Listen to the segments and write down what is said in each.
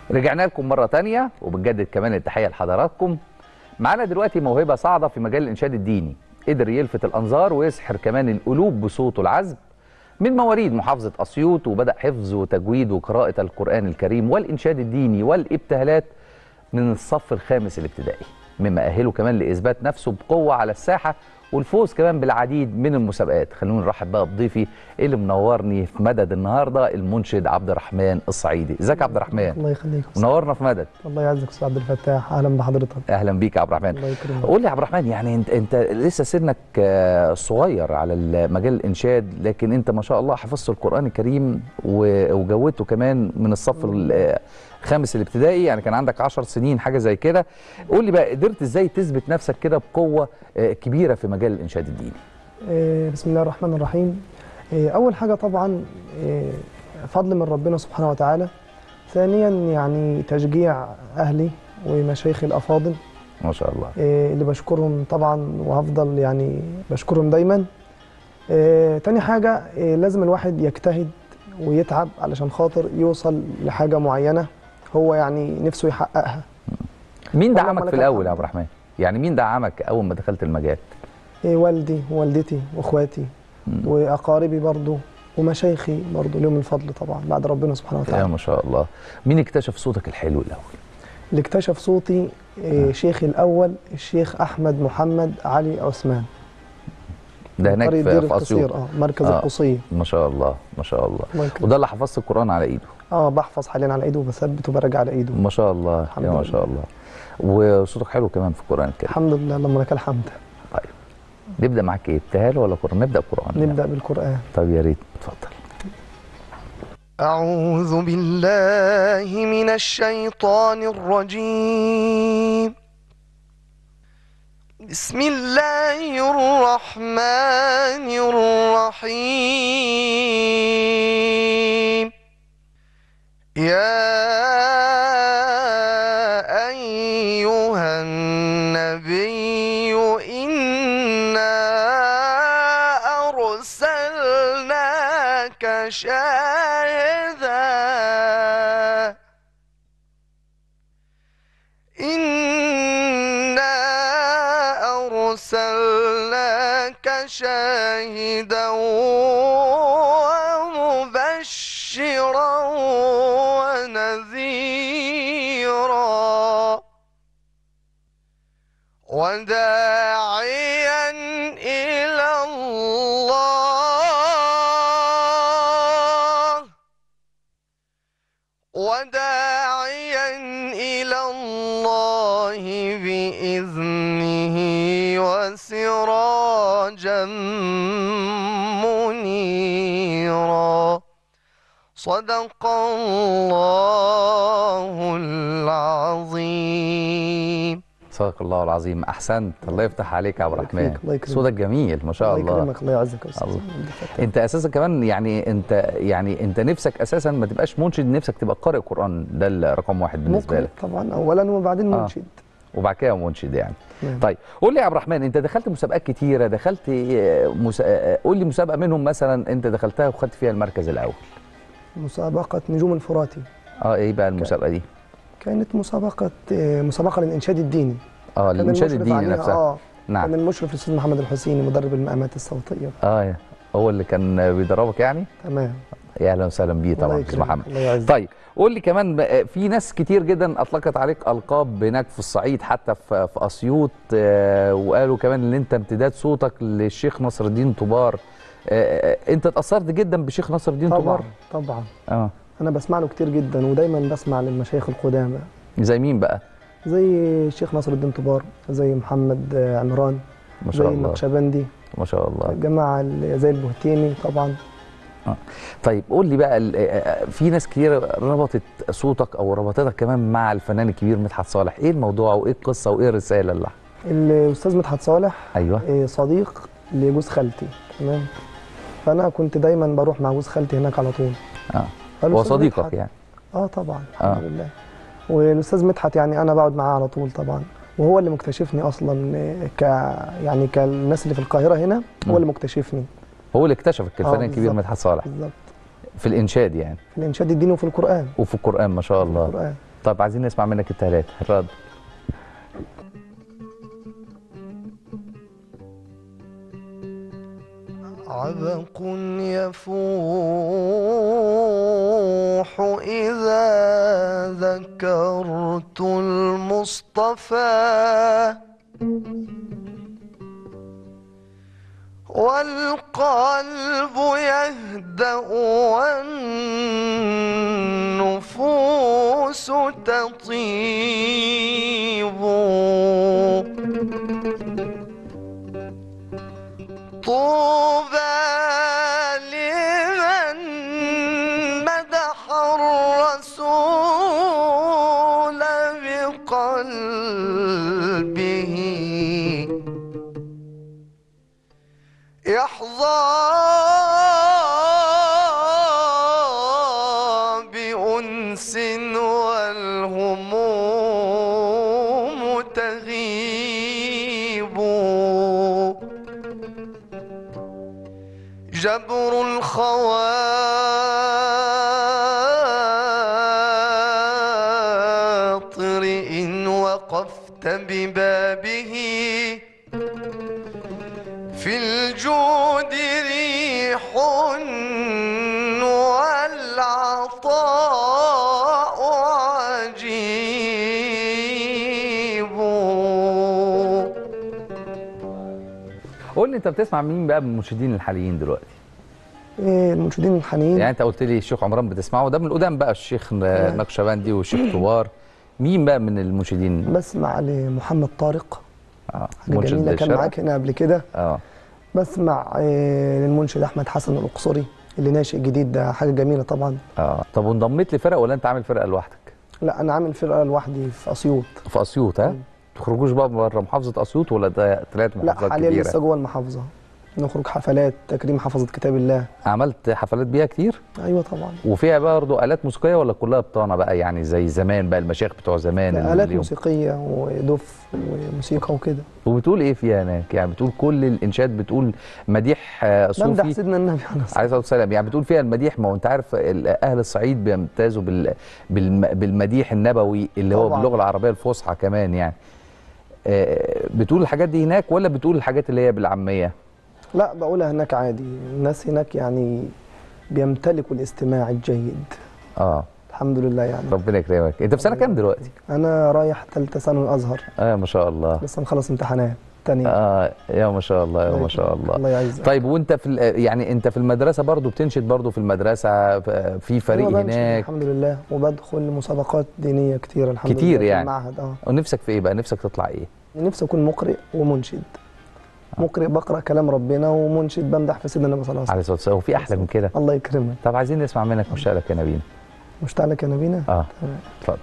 رجعنا لكم مرة تانية وبنجدد كمان التحية لحضراتكم معانا دلوقتي موهبة صاعدة في مجال الإنشاد الديني قدر يلفت الأنظار ويسحر كمان القلوب بصوته العذب من مواليد محافظة أسيوط وبدأ حفظ وتجويد وقراءة القرآن الكريم والإنشاد الديني والابتهالات من الصف الخامس الابتدائي مما أهله كمان لإثبات نفسه بقوة على الساحة والفوز كمان بالعديد من المسابقات خلونا نرحب بقى بضيفي اللي منورني في مدد النهارده المنشد عبد الرحمن الصعيدي ازيك يا عبد الرحمن الله يخليك أستاذ. منورنا في مدد الله يعزك استاذ عبد الفتاح اهلا بحضرتك اهلا بيك يا عبد الرحمن الله يكرمك قول لي يا عبد الرحمن يعني انت انت لسه سنك آه، صغير على مجال الانشاد لكن انت ما شاء الله حفظت القران الكريم و- وجودته كمان من الصف ال- الخامس الابتدائي يعني كان عندك 10 سنين حاجه زي كده قول لي بقى قدرت ازاي تثبت نفسك كده بقوه آه، كبيره في مجال الانشاد الديني إيه، بسم الله الرحمن الرحيم إيه، اول حاجه طبعا إيه، فضل من ربنا سبحانه وتعالى ثانيا يعني تشجيع اهلي ومشايخي الافاضل ما شاء الله إيه، اللي بشكرهم طبعا وهفضل يعني بشكرهم دايما إيه، تاني حاجه إيه، لازم الواحد يجتهد ويتعب علشان خاطر يوصل لحاجه معينه هو يعني نفسه يحققها مين والله دعمك ملك في الاول الحمد. يا عبد الرحمن يعني مين دعمك اول ما دخلت المجال إيه، والدي ووالدتي واخواتي واقاربي برضو ومشايخي برضو لهم الفضل طبعا بعد ربنا سبحانه يا وتعالى ما شاء الله مين اكتشف صوتك الحلو الاول اللي اكتشف صوتي إيه، شيخي الاول الشيخ احمد محمد علي عثمان ده هناك قرية في, دير في القصير اسيوط اه مركز آه. القصيه ما شاء الله ما شاء الله الله يكرمك. وده اللي حفظت القران على ايده اه بحفظ حاليا على ايده وبثبت وبراجع على ايده ما شاء الله الحمد يا ما لله. شاء الله وصوتك حلو كمان في القران الكريم الحمد لله اللهم لك الحمد طيب نبدا معاك ايه ابتهال ولا قران نبدا قران نبدا بالقران طب يا ريت اتفضل أعوذ بالله من الشيطان الرجيم بسم الله الرحمن الرحيم يا أيها النبي إنا أرسلناك شاهدا إنا أرسلناك شاهدا ومبشرا ونذيرا وداعيا إلى الله وداعيا إلى الله بإذنه وسراجا منيرا صدق الله العظيم صدق الله العظيم احسنت الله يفتح عليك يا عبد الله الرحمن يكرمك، الله يكرمك. صوتك جميل ما شاء الله يكرمك الله يعزك يا استاذ الله. عبد الفتاح. انت اساسا كمان يعني انت يعني انت نفسك اساسا ما تبقاش منشد نفسك تبقى قارئ قران ده الرقم واحد بالنسبه مقرئ لك طبعا اولا وبعدين آه. منشد وبعد كده منشد يعني نعم. طيب قول لي يا عبد الرحمن انت دخلت مسابقات كتيره دخلت آه، مس... آه، قول لي مسابقه منهم مثلا انت دخلتها وخدت فيها المركز الاول مسابقة نجوم الفراتي اه ايه بقى المسابقه دي كانت مسابقة آه، مسابقة للإنشاد الديني اه كان الانشاد المشرف الديني عليها- نفسها اه نعم كان المشرف الأستاذ محمد الحسيني مدرب المقامات الصوتية اه هو اللي كان بيدربك يعني تمام يا اهلا وسهلا بيه الله طبعا استاذ يكرمك، محمد الله يعزك. طيب قول لي كمان بقى، في ناس كتير جدا اطلقت عليك القاب هناك في الصعيد حتى في في اسيوط آه، وقالوا كمان ان انت امتداد صوتك للشيخ نصر الدين طبار آه، آه، انت اتاثرت جدا بشيخ نصر الدين طبعا طبار طبعا اه أنا بسمع له كتير جدا ودايما بسمع للمشايخ القدامى زي مين بقى زي الشيخ ناصر الدين طبار زي محمد آه، عمران ما زي شاء الله النقشبندي ما شاء الله الجماعة اللي زي البهتيمي طبعا طيب قول لي بقى ال- آه، في ناس كتير ربطت صوتك او ربطتك كمان مع الفنان الكبير مدحت صالح ايه الموضوع وايه القصه وايه الرساله اللي الأستاذ مدحت صالح ايوه آه، صديق لجوز خالتي تمام فأنا كنت دايما بروح مع جوز خالتي هناك على طول اه هو فالأستاذ صديقك مدحت- يعني اه طبعا آه. الحمد لله والاستاذ مدحت يعني انا بقعد معاه على طول طبعا وهو اللي مكتشفني اصلا آه، ك يعني كالناس اللي في القاهره هنا مم. هو اللي مكتشفني هو اللي اكتشفك آه، الفنان الكبير بالظبط. مدحت صالح بالظبط في الانشاد يعني في الانشاد الديني وفي القران وفي القران ما شاء الله القران طب عايزين نسمع منك الثلاثه اتفضل عبق يفوح إذا ذكرت المصطفى والقلب يهدأ والنفوس تطيب طوبى لمن مدح الرسول بقلبه يحظى بأنس والهموم تغيب جبر الخواطر إن وقفت ببابه في الجود ريح والعطاء عجيب قول لي انت بتسمع مين بقى من المنشدين الحاليين دلوقتي إيه المنشدين الحاليين يعني انت قلت لي الشيخ عمران بتسمعه ده من القدام بقى الشيخ نقشبندي والشيخ طوار مين بقى من المنشدين بسمع لمحمد طارق اه حاجه جميله كان الشرع؟ معاك هنا قبل كده اه بسمع إيه للمنشد احمد حسن الاقصري اللي ناشئ جديد ده حاجه جميله طبعا اه طب وانضميت لفرقه ولا انت عامل فرقه لوحدك لا انا عامل فرقه لوحدي في اسيوط في اسيوط ها تخرجوش بقى بره محافظه اسيوط ولا ده طلعت لا محافظات حاليا كبيره لسه جوه المحافظه نخرج حفلات تكريم حفظه كتاب الله عملت حفلات بيها كتير ايوه طبعا وفيها برضه الات موسيقيه ولا كلها بطانه بقى يعني زي زمان بقى المشايخ بتوع زمان اللي آلات ليهم- موسيقيه ودف وموسيقى وكده وبتقول ايه فيها هناك يعني بتقول كل الانشاد بتقول مديح آه، بمدح صوفي سيدنا النبي عليه الصلاه عليه الصلاه والسلام يعني بتقول فيها المديح ما هو انت عارف ال- اهل الصعيد بيمتازوا بال بالم- بالمديح النبوي اللي هو طبعاً. باللغه العربيه الفصحى كمان يعني آه، بتقول الحاجات دي هناك ولا بتقول الحاجات اللي هي بالعاميه لا بقولها هناك عادي الناس هناك يعني بيمتلكوا الاستماع الجيد اه الحمد لله يعني ربنا يكرمك انت في سنه كام دلوقتي انا رايح ثالثه ثانوي الازهر اه ما شاء الله لسه مخلص امتحانات تانية اه يا ما شاء الله يا ما شاء الله الله يعزك طيب وانت في ال- يعني انت في المدرسه برضو بتنشد برضو في المدرسه ف- في فريق أيوة بمشي هناك الحمد لله وبدخل مسابقات دينيه كتير الحمد كتير لله يعني. في المعهد اه ونفسك في ايه بقى نفسك تطلع ايه نفسي اكون مقرئ ومنشد مقرئ بقرا كلام ربنا ومنشد بمدح في سيدنا النبي صلى الله عليه عليه وسلم الصلاه والسلام وفي احلى من كده الله يكرمك طب عايزين نسمع منك مشتاق لك يا نبينا مشتاق لك يا نبينا اه تمام. اتفضل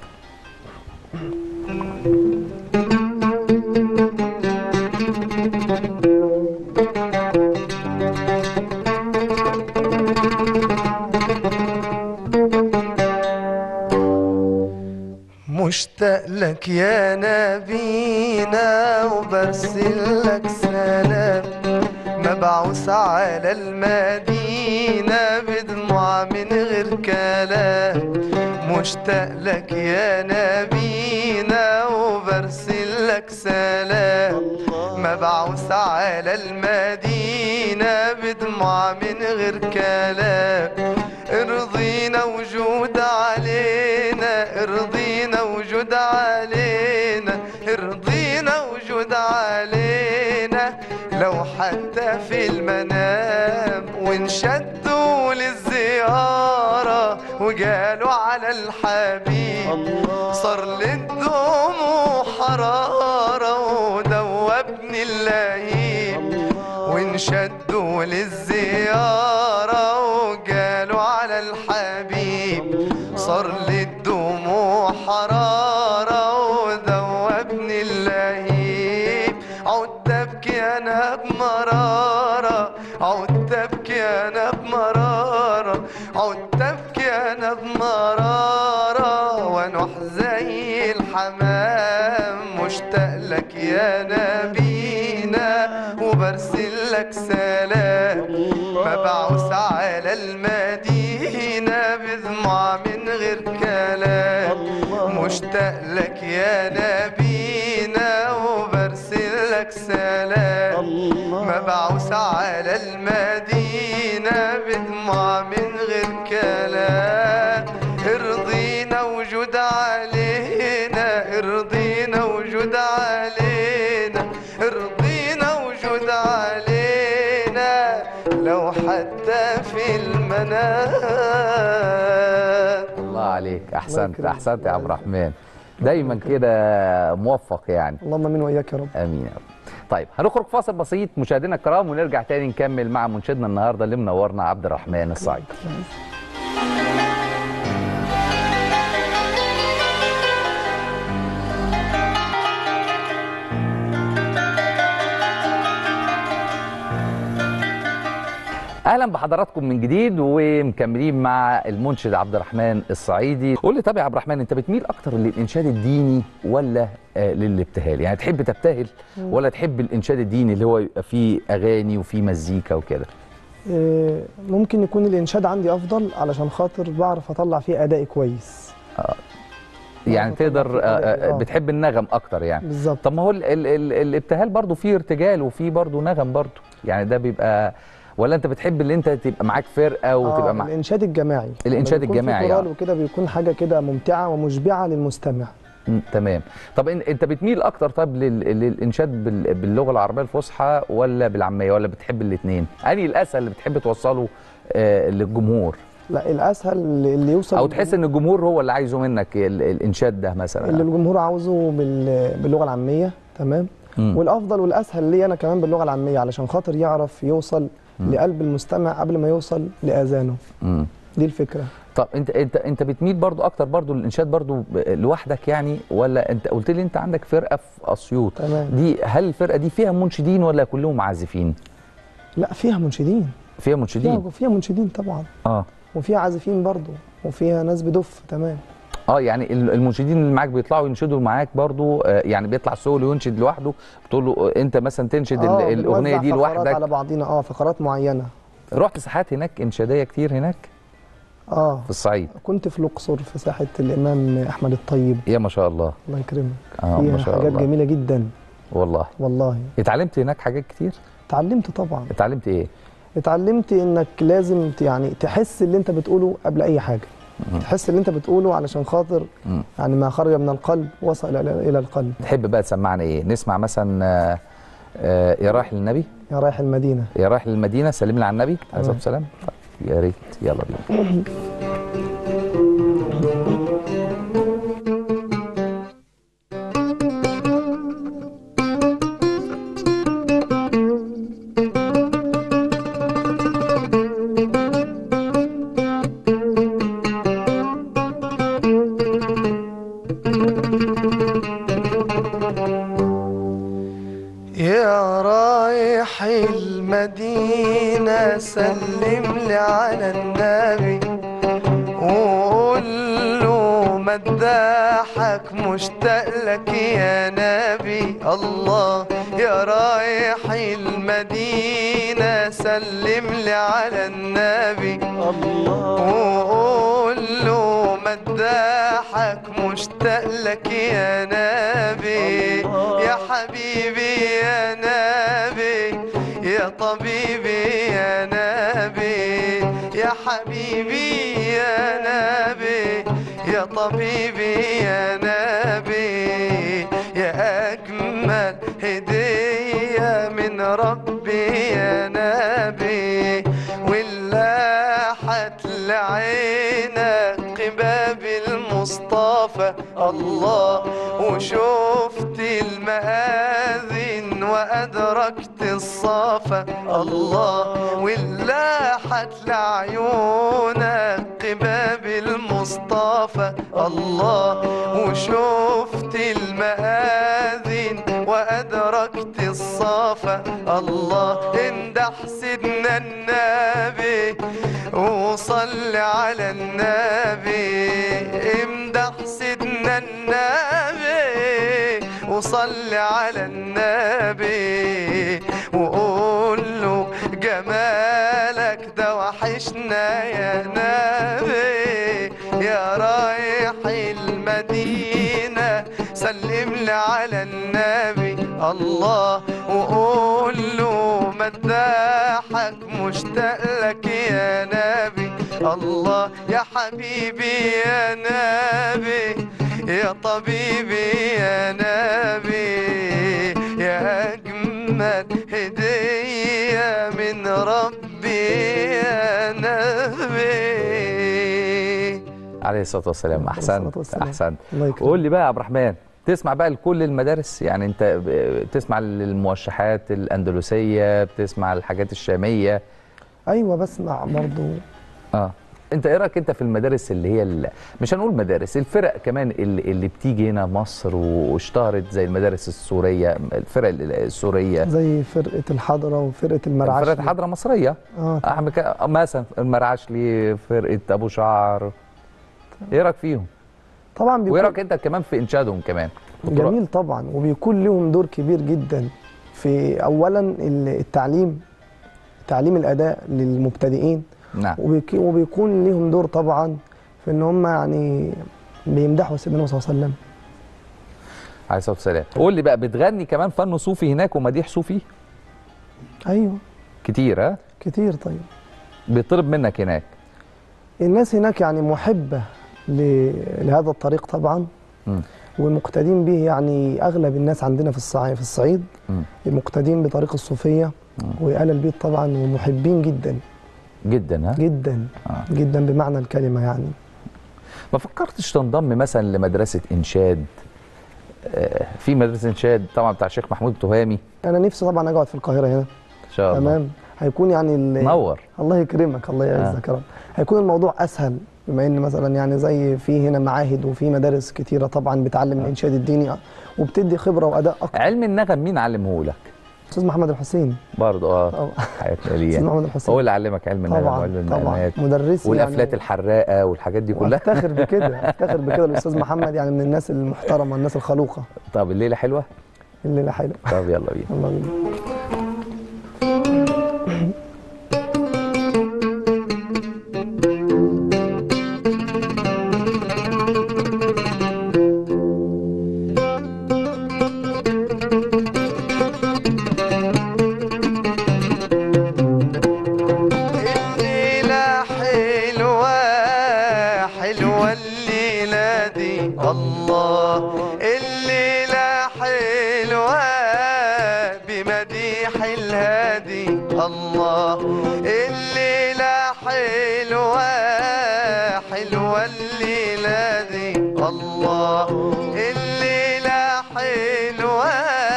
مشتاق لك يا نبينا وبرسل لك سلام مبعوث على المدينة بدموع من غير كلام مشتاق لك يا نبينا وبرسل لك سلام مبعوث على المدينة بدموع من غير كلام ارضينا وجود علينا ارضينا وجود علينا ارضينا وجود علينا لو حتى في المنام وانشدوا للزيارة وقالوا على الحبيب صار للدموع حرارة ودوبني اللهيب وانشدوا للزيارة وقالوا على الحبيب صار للدموع حرارة وذوبني اللهيب عدت ابكي انا بمرارة عدت ابكي انا بمرارة عدت ابكي انا بمرارة ونح زي الحمام مشتاق لك يا نبينا وبرسل لك سلام مبعوث على المدينة بدموع من غير كلام مشتاق لك يا نبينا وبرسل لك سلام مبعوث على المدينة بدموع من غير كلام ارضينا وجود علينا ارضينا وجود علينا ارضينا وجود علينا لو حتى في المنام الله عليك احسنت يكرمك. احسنت يا عبد الرحمن دايما كده موفق يعني اللهم امين واياك يا رب امين يا رب طيب هنخرج فاصل بسيط مشاهدينا الكرام ونرجع تاني نكمل مع منشدنا النهارده اللي منورنا عبد الرحمن الصعيد اهلا بحضراتكم من جديد ومكملين مع المنشد عبد الرحمن الصعيدي قول لي طب يا عبد الرحمن انت بتميل اكتر للانشاد الديني ولا آه للابتهال يعني تحب تبتهل ولا تحب الانشاد الديني اللي هو يبقى فيه اغاني وفيه مزيكا وكده إيه، ممكن يكون الانشاد عندي افضل علشان خاطر بعرف اطلع فيه اداء كويس يعني آه، تقدر طبعاً في آه، أداء، آه، آه. بتحب النغم اكتر يعني بالظبط طب ما هو ال ال ال الابتهال برضه فيه ارتجال وفيه برضه نغم برضه يعني ده بيبقى ولا انت بتحب اللي انت تبقى معاك فرقه وتبقى آه مع الانشاد الجماعي الإنشاد لما بيكون في الجماعي، كورال آه. وكده بيكون حاجه كده ممتعه ومشبعه للمستمع مم، تمام طب إن- انت بتميل اكتر طب لل- للانشاد بال- باللغه العربيه الفصحى ولا بالعاميه ولا بتحب الاثنين انهي الاسهل اللي بتحب توصله آه للجمهور لا الاسهل اللي يوصل او تحس ان الجمهور هو اللي عايزه منك ال- الانشاد ده مثلا اللي الجمهور عاوزه بال- باللغه العاميه تمام مم. والافضل والاسهل لي انا كمان باللغه العاميه علشان خاطر يعرف يوصل لقلب المستمع قبل ما يوصل لاذانه مم. دي الفكره طب انت انت انت بتميل برضو اكتر برضو للانشاد برضو ب- لوحدك يعني ولا انت قلت لي انت عندك فرقه في اسيوط تمام. دي هل الفرقه دي فيها منشدين ولا كلهم معزفين لا فيها منشدين فيها منشدين فيها, فيها منشدين طبعا اه وفيها عازفين برضه وفيها ناس بدف تمام اه يعني ال- المنشدين اللي معاك بيطلعوا ينشدوا معاك برضو آه يعني بيطلع سولو ينشد لوحده بتقول له آه، انت مثلا تنشد آه، ال- الاغنيه بنوزع دي فقرات لوحدك على بعضينا اه فقرات معينه رحت ساحات هناك انشاديه كتير هناك اه في الصعيد كنت في الاقصر في ساحه الامام احمد الطيب يا ما شاء الله الله يكرمك آه، فيها ما شاء حاجات الله. جميله جدا والله والله اتعلمت هناك حاجات كتير اتعلمت طبعا اتعلمت ايه اتعلمت انك لازم ت- يعني تحس اللي انت بتقوله قبل اي حاجه تحس اللي انت بتقوله علشان خاطر مم. يعني ما خرج من القلب وصل الى الى القلب تحب بقى تسمعنا ايه نسمع مثلا آه، آه، يا رايح للنبي يا رايح المدينه يا رايح للمدينه سلم لي على النبي عليه الصلاه تمام. والسلام طيب، يا ريت يلا بينا يا رايح المدينة سلم لي على النبي وقول له مداحك مشتاق لك يا نبي الله يا رايح المدينة سلم لي على النبي وقول له مداحك مشتاق لك يا نبي يا حبيبي يا نبي يا طبيبي يا نبي يا حبيبي يا نبي يا طبيبي يا نبي يا أجمل هدية من ربي يا نبي ولاحت لعينك قباب المصطفى الله وشفت المآذن وأدركت الصفا الله ولاحت لعيونك قباب المصطفى الله وشفت المآذن وأدركت الصفا الله اندح سيدنا النبي وصل على النبي امدح سيدنا النبي وصل على النبي وقول له جمالك ده وحشنا يا نبي يا رايح المدينة المدينة سلم لي على النبي الله وقول له مداحك مشتاق لك يا نبي الله يا حبيبي يا نبي يا طبيبي يا نبي يا أجمل هدية من ربي يا نبي عليه الصلاه والسلام عليه الصلاة احسنت والسلام. احسنت الله يكرمك. قول لي بقى يا عبد الرحمن تسمع بقى لكل المدارس يعني انت ب- بتسمع للموشحات الاندلسيه بتسمع الحاجات الشاميه ايوه بسمع برضو اه انت ايه رايك انت في المدارس اللي هي ال- مش هنقول مدارس الفرق كمان اللي, اللي بتيجي هنا مصر واشتهرت زي المدارس السوريه الفرق ال- السوريه زي فرقه الحضره وفرقه المرعش فرقه حضره مصريه اه احمد ك- مثلا المرعشلي فرقه ابو شعر ايه رايك فيهم طبعا وايه بيكون رايك انت كمان في انشادهم كمان دكتور- جميل طبعا وبيكون لهم دور كبير جدا في اولا ال- التعليم تعليم الاداء للمبتدئين نعم وبيك- وبيكون لهم دور طبعا في ان هم يعني بيمدحوا سيدنا صلى الله عليه وسلم عليه الصلاه والسلام قول لي بقى بتغني كمان فن صوفي هناك ومديح صوفي ايوه كتير ها كتير طيب بيطلب منك هناك الناس هناك يعني محبه ل- لهذا الطريق طبعا مم. ومقتدين به يعني اغلب الناس عندنا في الصعيد في الصعيد مم. مقتدين بطريق الصوفيه وآل البيت طبعا ومحبين جدا جدا ها جدا آه. جدا بمعنى الكلمه يعني ما فكرتش تنضم مثلا لمدرسه انشاد آه، في مدرسه انشاد طبعا بتاع الشيخ محمود التهامي انا نفسي طبعا اقعد في القاهره هنا ان شاء الله تمام هيكون يعني ال- نور الله يكرمك الله يعزك يا رب هيكون الموضوع اسهل بما ان مثلا يعني زي في هنا معاهد وفي مدارس كتيره طبعا بتعلم الانشاد الديني وبتدي خبره واداء اكتر علم النغم مين علمه لك استاذ محمد الحسين برضه اه طبعا حياتنا ليه استاذ يعني. محمد الحسين هو اللي علمك علم النغم طبعا وعلم طبعا المقامات مدرسي والافلات يعني الحراقه والحاجات دي كلها افتخر بكده افتخر بكده الاستاذ محمد يعني من الناس المحترمه الناس الخلوقه طب الليله حلوه الليله حلوه طب يلا بينا يلا بينا الليلة حلوة حلوة الليلة دي الله الليلة حلوة بمديح الهادي الله الليلة حلوة حلوة الليلة دي الله الليلة حلوة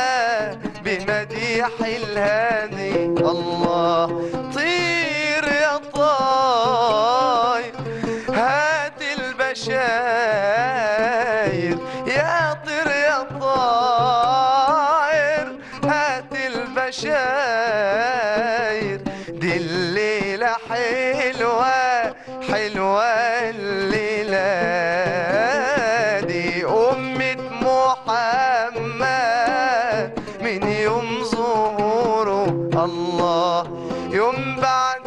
بمديح الهادي الله طير يا طاير هات البشاير يا طير يا طاير هات البشاير دي الليلة حلوة حلوة الليلة دي أمة محمد من يوم ظهوره الله يوم بعد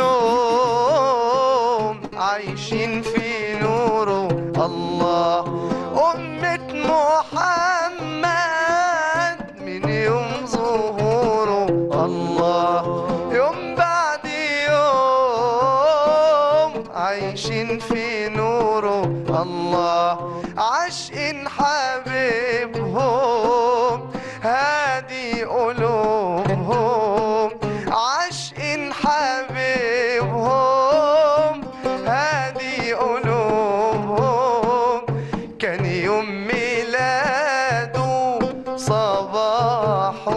يوم عايشين في نوره الله أمة محمد من يوم ظهوره الله يوم بعد يوم عايشين في نوره الله عاشقين حبيبهم هادي قلوبهم عاشقين حبيبهم هادي قلوبهم كان يوم ميلاده صباح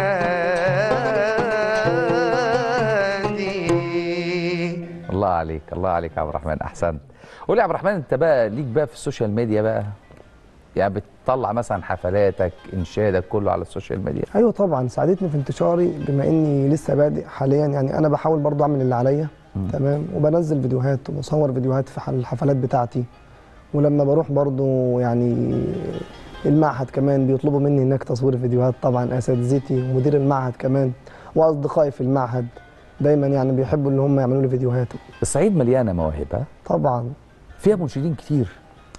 نادي الله عليك الله عليك يا عبد الرحمن احسنت قول لي يا عبد الرحمن انت بقى ليك بقى في السوشيال ميديا بقى يعني بتطلع مثلا حفلاتك انشادك كله على السوشيال ميديا ايوه طبعا ساعدتني في انتشاري بما اني لسه بادئ حاليا يعني انا بحاول برضو اعمل اللي عليا تمام وبنزل فيديوهات وبصور فيديوهات في حل- الحفلات بتاعتي ولما بروح برضو يعني المعهد كمان بيطلبوا مني هناك تصوير فيديوهات طبعا اساتذتي ومدير المعهد كمان واصدقائي في المعهد دايما يعني بيحبوا ان هم يعملوا لي فيديوهات الصعيد مليانه مواهب ها؟ طبعا فيها منشدين كتير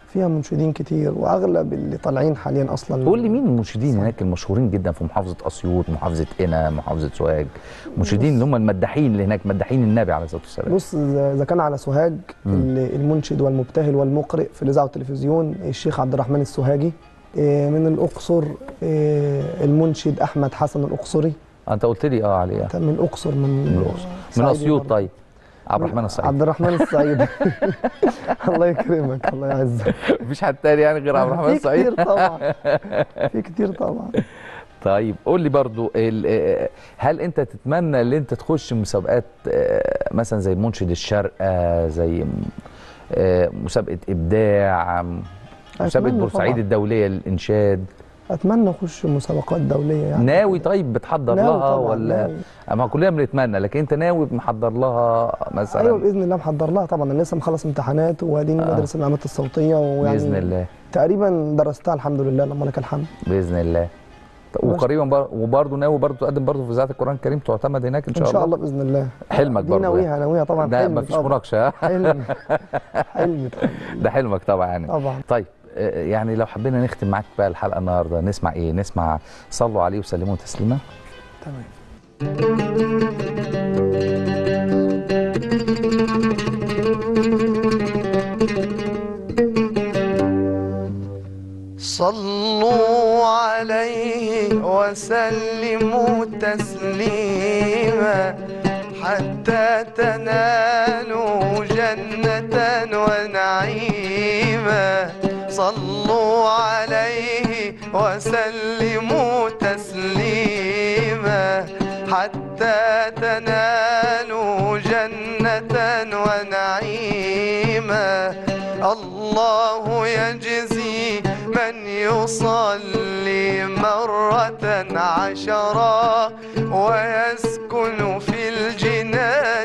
فيها منشدين كتير واغلب اللي طالعين حاليا اصلا قول لي مين المنشدين هناك المشهورين جدا في محافظه اسيوط محافظه قنا محافظه سوهاج المنشدين اللي هم المداحين اللي هناك مداحين النبي عليه الصلاه والسلام بص اذا إذا كان على سوهاج ال- المنشد والمبتهل والمقرئ في الاذاعه والتلفزيون الشيخ عبد الرحمن السوهاجي إيه، من الاقصر إيه، المنشد احمد حسن الاقصري انت قلت لي اه عليه من الاقصر من من الاقصر من صعيدي اسيوط برضه. طيب عبد الرحمن السعيد عبد الرحمن السعيد الله يكرمك الله يعزك مفيش حد تاني يعني غير عبد الرحمن في السعيد كتير طبعا في كتير طبعا طيب قول لي برضو ال- آه، هل انت تتمنى ان انت تخش مسابقات آه، مثلا زي منشد الشرقه زي آه، مسابقه ابداع مسابقه أتمنى بورسعيد طبعاً. الدوليه للانشاد اتمنى اخش مسابقات دوليه يعني ناوي طيب بتحضر ناوي لها طبعاً، ولا ناوي. اما كلنا بنتمنى لكن انت ناوي محضر لها مثلا ايوه باذن الله محضر لها طبعا انا لسه مخلص امتحانات واديني آه. بدرس العلامات الصوتيه ويعني باذن الله تقريبا درستها الحمد لله اللهم لك الحمد باذن الله وقريبا بر... وبرضه ناوي برضه تقدم برضه في اذاعه القران الكريم تعتمد هناك ان ان شاء, شاء الله باذن الله حلمك دي برضه ناويها ناويها طبعا ده حلمي مفيش طبعاً. مناقشه ها؟ حلمي حلمي طبعاً. ده حلمك طبعا يعني طبعا طيب آه، يعني لو حبينا نختم معاك بقى الحلقه النهارده نسمع ايه نسمع صلوا عليه وسلموا تسليما تمام صلوا عليه وسلموا تسليما حتى تنالوا جنة ونعيما صلوا عليه وسلموا تسليما حتى تنالوا جنة ونعيما الله يجزي من يصلي مرة عشرا ويسكن في الجنان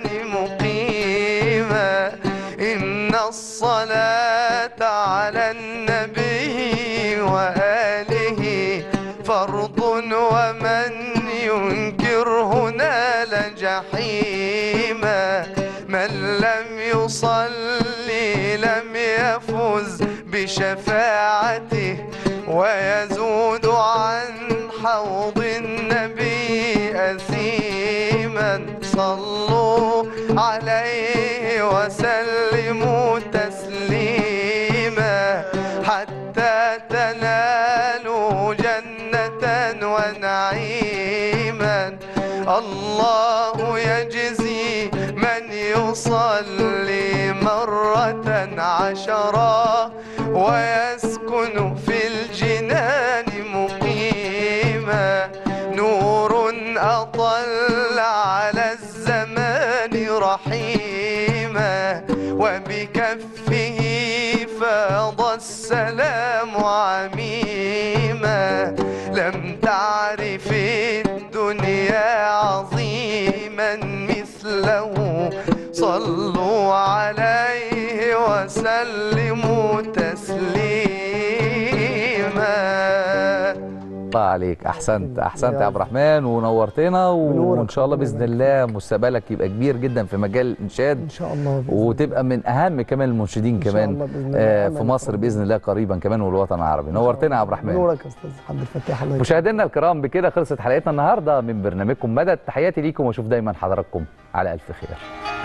مقيما إن الصلاة على النبي وآله فرض ومن ينكره نال جحيما من لم يصلي لم يفز بشفاعته ويزود عن حوض النبي أثيما صلوا عليه وسلموا تسليما حتى تنالوا جنة ونعيما الله يجزي من يصلي مرة عشرا ويسكن في الجنان مقيما نور أطل على الزمان رحيما وبكفه فاض السلام عميما لم تعرف الدنيا عظيما مثله صلوا عليه وسلموا تسليما الله عليك احسنت احسنت يا عبد الرحمن ونورتنا بنورك وان شاء الله ربنا باذن الله مستقبلك يبقى كبير جدا في مجال الانشاد ان شاء الله بإذن وتبقى من اهم كمان المنشدين إن شاء كمان الله بإذن الله. آه، أمل في مصر ربنا. باذن الله قريبا كمان والوطن العربي نورتنا يا عبد الرحمن نورك يا استاذ عبد الفتاح الله يكرمك. مشاهدينا الكرام بكده خلصت حلقتنا النهارده من برنامجكم مدد تحياتي ليكم واشوف دايما حضراتكم على الف خير